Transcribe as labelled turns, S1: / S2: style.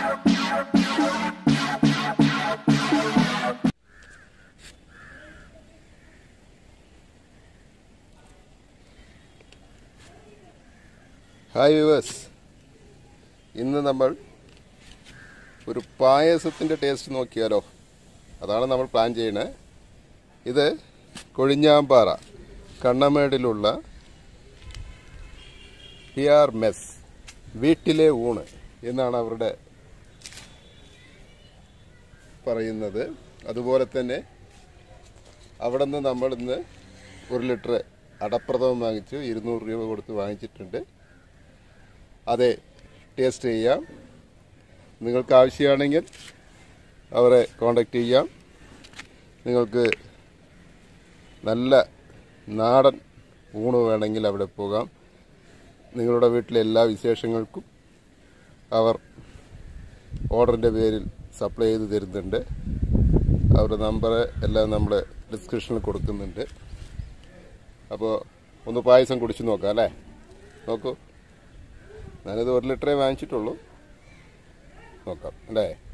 S1: hi viewers ഇന്ന് നമ്മൾ ഒരു പായസത്തിൻ്റെ ടേസ്റ്റ് നോക്കിയാലോ അതാണ് നമ്മൾ പ്ലാൻ ചെയ്യണേ ഇത് കൊഴിഞ്ഞാമ്പാറ കണ്ണമേടിലുള്ള പി ആർ മെസ് വീട്ടിലെ ഊണ് എന്നാണ് അവരുടെ പറയുന്നത് അതുപോലെ തന്നെ അവിടെ നിന്ന് നമ്മൾ ഇന്ന് ഒരു ലിറ്റർ അടപ്രഥമം വാങ്ങിച്ചു ഇരുന്നൂറ് രൂപ കൊടുത്ത് വാങ്ങിച്ചിട്ടുണ്ട് അതെ ടേസ്റ്റ് ചെയ്യാം നിങ്ങൾക്ക് ആവശ്യമാണെങ്കിൽ അവരെ കോണ്ടാക്ട് ചെയ്യാം നിങ്ങൾക്ക് നല്ല നാടൻ ഊണ് വേണമെങ്കിൽ അവിടെ പോകാം നിങ്ങളുടെ വീട്ടിലെ എല്ലാ വിശേഷങ്ങൾക്കും അവർ ഓർഡറിൻ്റെ പേരിൽ സപ്ലൈ ചെയ്ത് തരുന്നുണ്ട് അവരുടെ നമ്പർ എല്ലാം നമ്മൾ ഡിസ്ക്രിപ്ഷനിൽ കൊടുക്കുന്നുണ്ട് അപ്പോൾ ഒന്ന് പായസം കുടിച്ച് നോക്കാം അല്ലേ നോക്കൂ ഞാനിത് ഒരു ലിറ്ററേ വാങ്ങിച്ചിട്ടുള്ളൂ നോക്കാം അല്ലേ